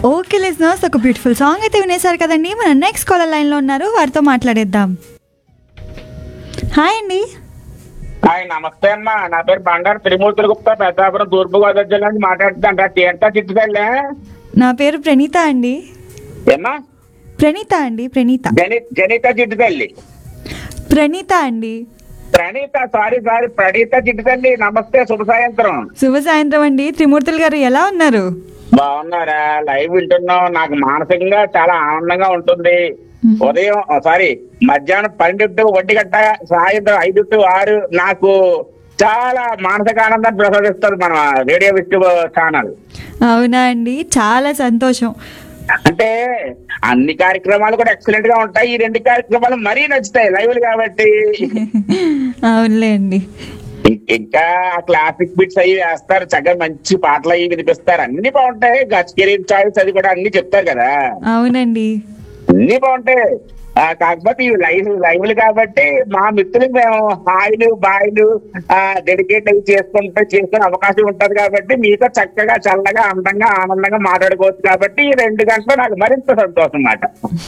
Okay listeners ఒక beautiful song అయితే వినేశారు కదండి మన నెక్స్ట్ కాలర్ లైన్లో ఉన్నారు వారితో మాట్లాడేద్దాం హాయ్ అండి హాయ్ నమస్తే అమ్మ నా పేరు బండారు త్రిమూర్తుల గుప్తా పెద్దాపురం తూర్పు గోదావరి జిల్లా నుంచి మాట్లాడుతుంట తీర్థ చిట్టుదల్లే నా పేరు ప్రణీత అండి ఏమ్మా ప్రణీత అండి ప్రణీత జని జనిత చిట్టుతల్లి ప్రణీత అండి ప్రణీత సారీ సారీ ప్రణీత చిట్టుతల్లి నమస్తే శుభ సాయంత్రం శుభ సాయంత్రం అండి త్రిమూర్తులు గారు ఎలా ఉన్నారు బాగున్నారా లైవ్ వింటున్నాం నాకు మానసికంగా చాలా ఆనందంగా ఉంటుంది ఉదయం సారీ మధ్యాహ్నం పన్నెండు టు ఒంటి గంట సాయంత్రం ఐదు టు ఆరు నాకు చాలా మానసిక ఆనందాన్ని ప్రసాదిస్తుంది మన రేడియో విష్ణు ఛానల్ అవునా అండి చాలా సంతోషం అంటే అన్ని కార్యక్రమాలు కూడా ఎక్సలెంట్ గా ఉంటాయి ఈ రెండు కార్యక్రమాలు మరీ నచ్చుతాయి లైవ్ కాబట్టి అవునులే అండి ఇం- ఇంకా క్లాసిక్ బిట్స్ అవి వేస్తారు చక్కగా మంచి పాటలు అవి వినిపిస్తారు అన్ని బాగుంటాయి గచ్ కెరీర్ చాయిస్ అది కూడా అన్ని చెప్తారు కదా అవునండి అన్ని బాగుంటాయి ఆ, కాకపోతే ఇవి లైవ్ లైవ్లు కాబట్టి మా మిత్రులకు మేము హాయిలు బాయిలు డెడికేట్ అవి చేసుకుంటే చేసుకునే అవకాశం ఉంటది కాబట్టి మీతో చక్కగా చల్లగా అందంగా ఆనందంగా మాట్లాడుకోవచ్చు కాబట్టి ఈ రెండు గంటలు నాకు మరింత సంతోషం అన్నమాట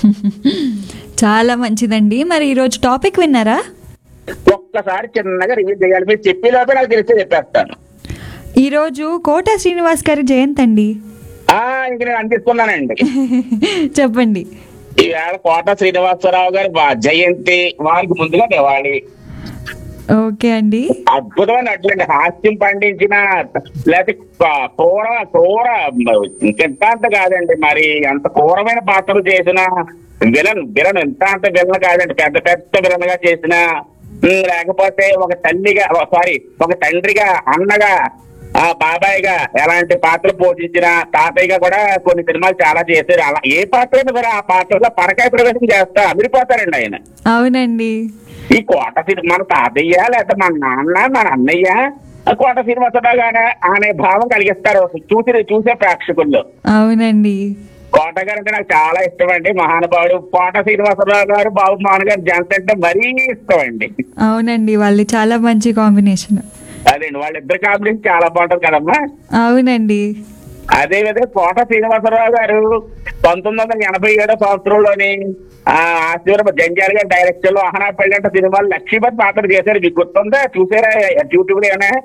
చాలా మంచిదండి మరి ఈరోజు టాపిక్ విన్నారా ఒక్కసారి చిన్నగా రివ్యూ చేయాలి మీరు చెప్పే లోపే నాకు తెలిస్తే చెప్పేస్తాను ఈరోజు కోట శ్రీనివాస్ గారి జయంతి అండి ఆ ఇంక నేను అందిస్తున్నానండి చెప్పండి ఈవేళ కోట శ్రీనివాసరావు గారి వా- జయంతి వారికి ముందుగా దివాళి ఓకే అండి అద్భుతమైన నటులండి హాస్యం పండించిన లేకపోతే క- క్రూర క్రూర ఇంకెంత అంత కాదండి మరి అంత క్రూరమైన పాత్రలు చేసిన విలన్ విలన్ ఎంత అంత విలన్ కాదండి పెద్ద పెద్ద విలన్ గా చేసిన ఉమ్, లేకపోతే ఒక తల్లిగా సారీ ఒక తండ్రిగా అన్నగా ఆ బాబాయ్గా ఎలాంటి పాత్ర పోషించిన తాతయ్యగా కూడా కొన్ని సినిమాలు చాలా చేశారు అలా ఏ పాత్ర అయినా సరే ఆ పాత్రలో పరకాయ ప్రవేశం చేస్తా అమిరిపోతారండి ఆయన అవునండి ఈ కోట సినిమా మన తాతయ్య లేకపోతే మన నాన్న మన అన్నయ్య ఆ కోట శ్రీనివాసరావు గానే అనే భావం కలిగిస్తారు చూసి చూసే ప్రేక్షకుల్లో అవునండి కోట గారు అంటే నాకు చాలా ఇష్టం అండి మహానుభావుడు కోట శ్రీనివాసరావు గారు బాబు మోహన్ గారు జనత అంటే మరీ ఇష్టం అండి అవునండి వాళ్ళు చాలా మంచి కాంబినేషన్ అదేండి వాళ్ళిద్దరు కాంబినేషన్ చాలా బాగుంటది కదమ్మా అవునండి అదే విధంగా కోట శ్రీనివాసరావు గారు పంతొమ్మిది వందల ఎనభై ఏడో సంవత్సరంలోని ఆ ఆశీర్వ జంజాల్ గారి డైరెక్షన్ లో అహనా పెళ్లి అంటే సినిమాలు లక్ష్మీపతి పాత్ర చేశారు మీకు గుర్తుందా చూసారా యూట్యూబ్ లో ఏమైనా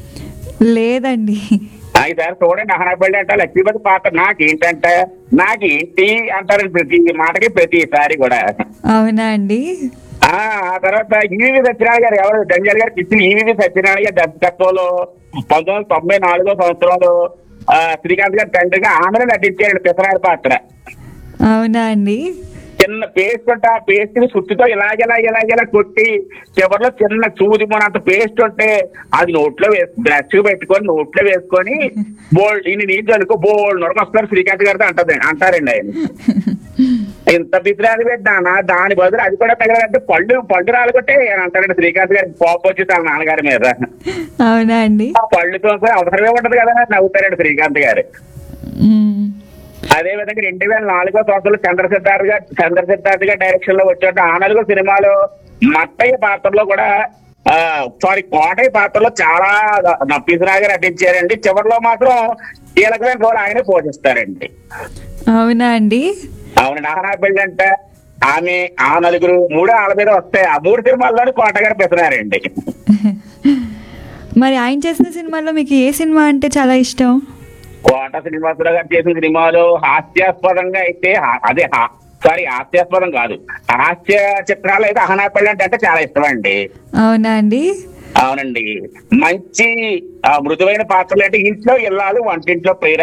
లేదండి ఈసారి చూడండి అహనా పెళ్లి అంటే లక్ష్మీపతి పాత్ర నాకేంటంటే నాకేంటి అంటారు ప్రతి మాటకి ప్రతిసారి కూడా అవునా అండి ఆ ఆ తర్వాత ఈవీవి సత్యనారాయణ గారు ఎవరు జంజాల్ గారికి ఇచ్చిన ఈవీవి సత్యనారాయణ గారి దర్శకత్వంలో పంతొమ్మిది వందల తొంభై నాలుగో సంవత్సరంలో ఆ, శ్రీకాంత్ గారి తండ్రిగా ఆమెను నటించాడు పిసరారి పాత్ర అవునా అండి చిన్న పేస్ట్ ఉంటే ఆ పేస్ట్ ని సుత్తితో ఇలాగెలా ఇలాగెలా కొట్టి చివరిలో చిన్న చూది మనంత పేస్ట్ ఉంటే అది నోట్లో వేసి బ్రష్ పెట్టుకొని నోట్లో వేసుకొని బోల్డ్ ఇన్ని నీళ్ళు అనుకో బోల్డ్ నొరకొస్తారు శ్రీకాంత్ గారితో అంటది అంటారండి ఆయన ఇంత బిసిరాది పెట్టానా దాని బదులు అది కూడా తగలంటే పళ్ళు పళ్ళు రాలగొట్టే అని అంటారండి శ్రీకాంత్ గారికి కోపం వచ్చి తన నాన్నగారి మీద అవునా అండి ఆ పళ్ళుతో అవసరమే ఉంటది కదా అని నవ్వుతారండి శ్రీకాంత్ గారు మ్మ్. అదే విధంగా రెండు వేల నాలుగో సంవత్సరంలో చంద్ర సిద్ధార్థ్ గారు చంద్ర సిద్ధార్థ్ గారి డైరెక్షన్ లో వచ్చాడు ఆ నలుగు సినిమాలో మట్టయ్య పాత్రలో కూడా సారీ కోటయ్య పాత్రలో చాలా నప్పీసరాగా నటించారండి చివరిలో మాత్రం కీలకమైన రోల్ ఆయనే పోషిస్తారండి అవునా అండి అవును నానా పెళ్లి అంటే ఆమె ఆ నలుగురు మూడు ఆళ్ళ మీద వస్తాయి ఆ మూడు సినిమాల్లోనే కోట గారు పెసరారండి మరి ఆయన చేసిన సినిమాలో మీకు ఏ సినిమా అంటే చాలా ఇష్టం కోట శ్రీనివాసరావు గారు చేసిన సినిమాలు హాస్యాస్పదంగా అయితే హా- అదే హా- సారీ హాస్యాస్పదం కాదు హాస్య చిత్రాలు అయితే అహనాపల్లి అంటే అంటే చాలా ఇష్టం అండి అవునా అండి అవునండి మంచి ఆ, మృదువైన పాత్రలు అంటే ఇంట్లో ఇల్లాలు వంటింట్లో ప్రేర